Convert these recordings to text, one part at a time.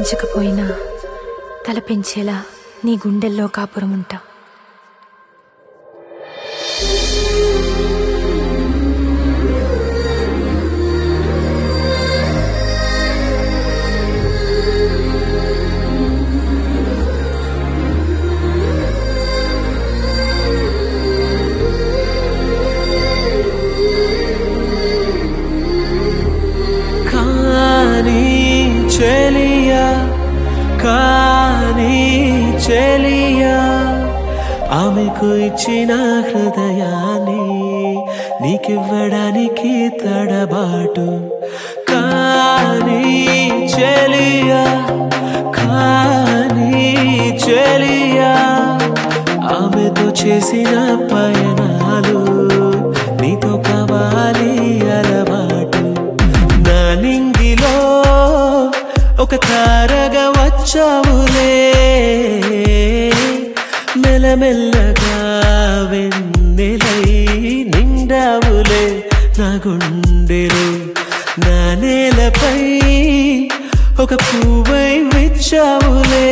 పెంచకపోయినా తల పెంచేలా నీ గుండెల్లో కాపురం ఉంటా కానీ చెలియా కానీ చెలియా ఆమెకు ఇచ్చిన హృదయాన్ని నీకివ్వడానికి తడబాటు కానీ చెలియా కానీ చెలియా ఆమెతో చేసిన పయనాలు నీతో కావాలి అలవాటు నా నింగిలో ఒక తారగా వచ్చావులే మెల్లమెల్లగా వెన్నెలై నిండావులే నా గుండెలో నా నేలపై ఒక పువ్వై విచ్చావులే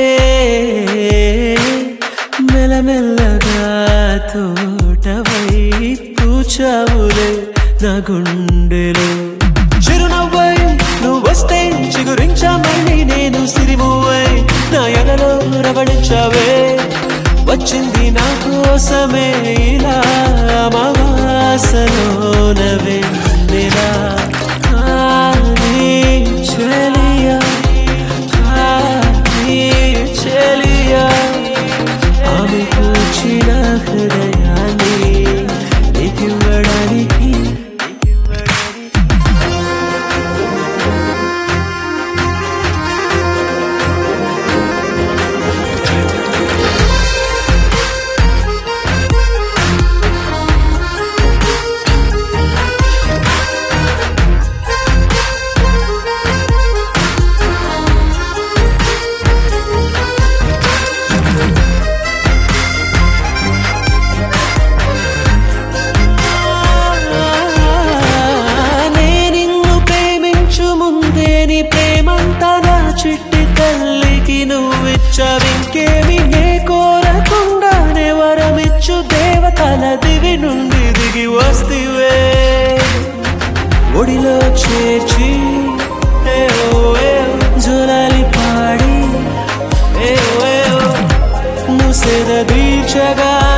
మెల్లమెల్లగా తోటవై పూచావులే నా గుండెలో చిరునవ్వై నువ్వు వస్తే చిగురించా మళ్ళీ నేను సిరిమువ్వై నా ఎడలో రవళించావే వచ్చింది నా కోసమే ఇలా అమావాసలోనవే నెలా కానీ చెలియా కానీ చెలియా ఆమెకు వచ్చిన హృదయాన్ని నీకివ్వడానికి నే నిన్ను ప్రేమించు ముందే నీ ప్రేమంతా నా చిట్టి తల్లికి నువ్విచ్చవింకేమి నే కోరకుండానే వరమిచ్చు దేవతల దివి నుండి దిగి వస్తివే ఒడిలో చేర్చి ఏ ఓ ఏ ఓ, జోలాలి పాడి ఏ ఓ ఏ ఓ, ముసెద దీర్చగా